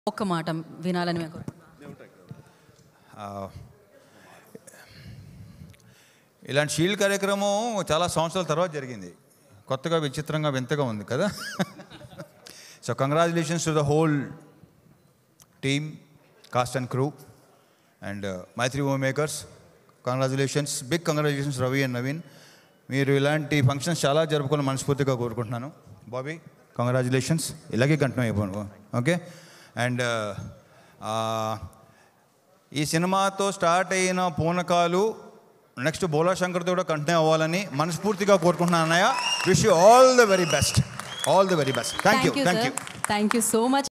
ఒక్క మాట వినాలని మేము కోరుకుంటున్నాం. ఇలాంటి షీల్డ్ కార్యక్రమం చాలా సంవత్సరాల తర్వాత జరిగింది కొత్తగా విచిత్రంగా వింతగా ఉంది కదా so congratulations to the whole team cast and crew and Mythri home makers congratulations big congratulations Ravi and Naveen మీరు ఇలాంటి ఫంక్షన్స్ చాలా జరుపుకోవాలని మనస్ఫూర్తిగా కోరుకుంటున్నాను బాబీ కంగ్రాచులేషన్స్ ఇలాగే కంటిన్యూ అయిపోను ఓకే అండ్ ఈ సినిమాతో స్టార్ట్ అయిన పూనకాలు నెక్స్ట్ బోలా శంకర్తో కూడా కంటిన్యూ అవ్వాలని మనస్ఫూర్తిగా కోరుకుంటున్నాను అన్నయ్య wish you all the very best all the very best thank you Thank you, thank sir. You Thank you so much.